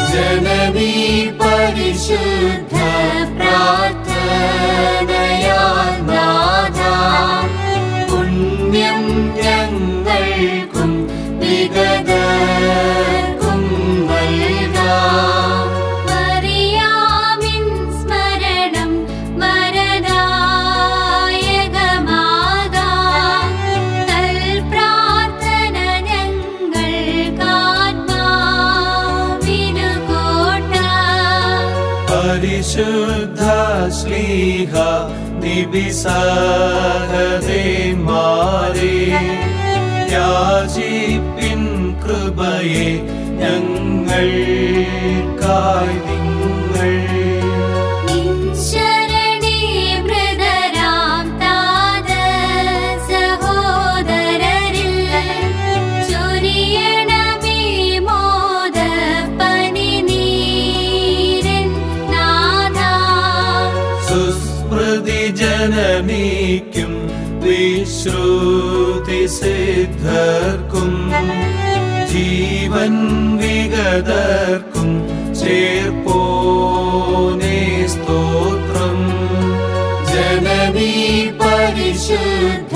ജനനീ പരിശുദ്ധ പ്രാർത്ഥനയാൽ നാഥ പുണ്യം ഞങ്ങൾക്കും വിഗതർക്കും നൽകാം മറിയാമിൻ സ്മരണം വരദായകമാകാം പ്രാർത്ഥന ഞങ്ങൾക്കാത്മാവിനു കോട്ട പരിശുദ്ധ ശ്ലീഹ നിബിസാഹദേന്മാരെ യാചിപ്പിൻ കൃപയെ ഞങ്ങൾക്കായി നിങ്ങൾ നിൻശരണേ മൃദരാം താത സഹോദരരിൽ ചൊരിയണമേ മോദ പനിനീരൻ നാഥാ സുസ്മൃതി ജനനീക്കും വിശ്രുതി സിദ്ധർക്കും ജീവൻ വിഗതർക്കും ചേർപ്പോനേ സ്തോത്രം ജനനീ പരിശുദ്ധ